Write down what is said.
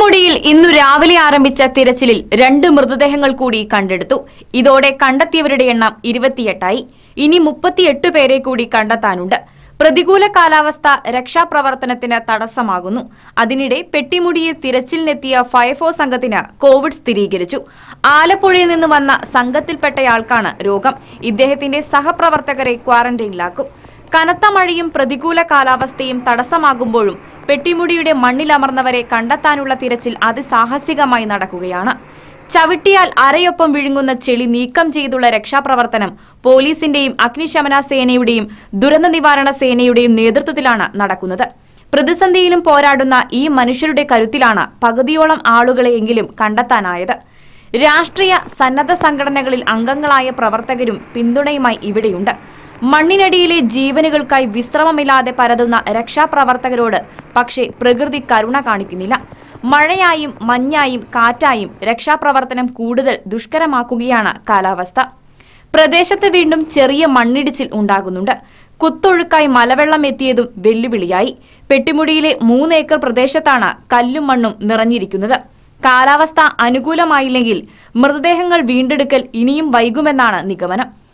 പെട്ടിമുടിയിൽ ഇന്നു രാവിലെ ആരംഭിച്ച തിരച്ചിലിൽ രണ്ട് മൃതദേഹങ്ങൾ കൂടി കണ്ടെടുത്തു ഇതോടെ കണ്ടെത്തിയവരുടെ എണ്ണം ഇരുപത്തിയെട്ടായി ഇനി മുപ്പത്തിയെട്ട് പേരെ കൂടി കണ്ടെത്താനുണ്ട് പ്രതികൂല കാലാവസ്ഥ രക്ഷാപ്രവർത്തനത്തിന് തടസ്സമാകുന്നു അതിനിടെ പെട്ടിമുടിയിൽ തിരച്ചിലിനെത്തിയ ഫയർഫോഴ്സ് സംഘത്തിന് കോവിഡ് സ്ഥിരീകരിച്ചു ആലപ്പുഴയിൽ നിന്ന് വന്ന സംഘത്തിൽപ്പെട്ടയാൾക്കാണ് രോഗം ഇദ്ദേഹത്തിന്റെ സഹപ്രവർത്തകരെ ക്വാറന്റൈനിലാക്കും കനത്ത മഴയും പ്രതികൂല കാലാവസ്ഥയും തടസ്സമാകുമ്പോഴും പെട്ടിമുടിയുടെ മണ്ണിലമർന്നവരെ കണ്ടെത്താനുള്ള തിരച്ചിൽ അതിസാഹസികമായി നടക്കുകയാണ് ചവിട്ടിയാൽ അരയൊപ്പം വിഴുങ്ങുന്ന ചെളി നീക്കം ചെയ്തുള്ള രക്ഷാപ്രവർത്തനം പോലീസിന്റെയും അഗ്നിശമന സേനയുടെയും ദുരന്ത നിവാരണ സേനയുടെയും നേതൃത്വത്തിലാണ് നടക്കുന്നത് പ്രതിസന്ധിയിലും പോരാടുന്ന ഈ മനുഷ്യരുടെ കരുത്തിലാണ് പകുതിയോളം ആളുകളെയെങ്കിലും കണ്ടെത്താനായത് രാഷ്ട്രീയ സന്നദ്ധ സംഘടനകളിൽ അംഗങ്ങളായ പ്രവർത്തകരും പിന്തുണയുമായി ഇവിടെയുണ്ട് മണ്ണിനടിയിലെ ജീവനുകൾക്കായി വിശ്രമമില്ലാതെ പരതുന്ന രക്ഷാപ്രവർത്തകരോട് പക്ഷേ പ്രകൃതി കരുണ കാണിക്കുന്നില്ല മഴയായും മഞ്ഞായും കാറ്റായും രക്ഷാപ്രവർത്തനം കൂടുതൽ ദുഷ്കരമാക്കുകയാണ് കാലാവസ്ഥ പ്രദേശത്ത് വീണ്ടും ചെറിയ മണ്ണിടിച്ചിൽ ഉണ്ടാകുന്നുണ്ട് കുത്തൊഴുക്കായി മലവെള്ളം എത്തിയതും വെല്ലുവിളിയായി പെട്ടിമുടിയിലെ മൂന്ന് ഏക്കർ പ്രദേശത്താണ് കല്ലും മണ്ണും നിറഞ്ഞിരിക്കുന്നത് കാലാവസ്ഥ അനുകൂലമായില്ലെങ്കിൽ മൃതദേഹങ്ങൾ വീണ്ടെടുക്കൽ ഇനിയും വൈകുമെന്നാണ് നിഗമനം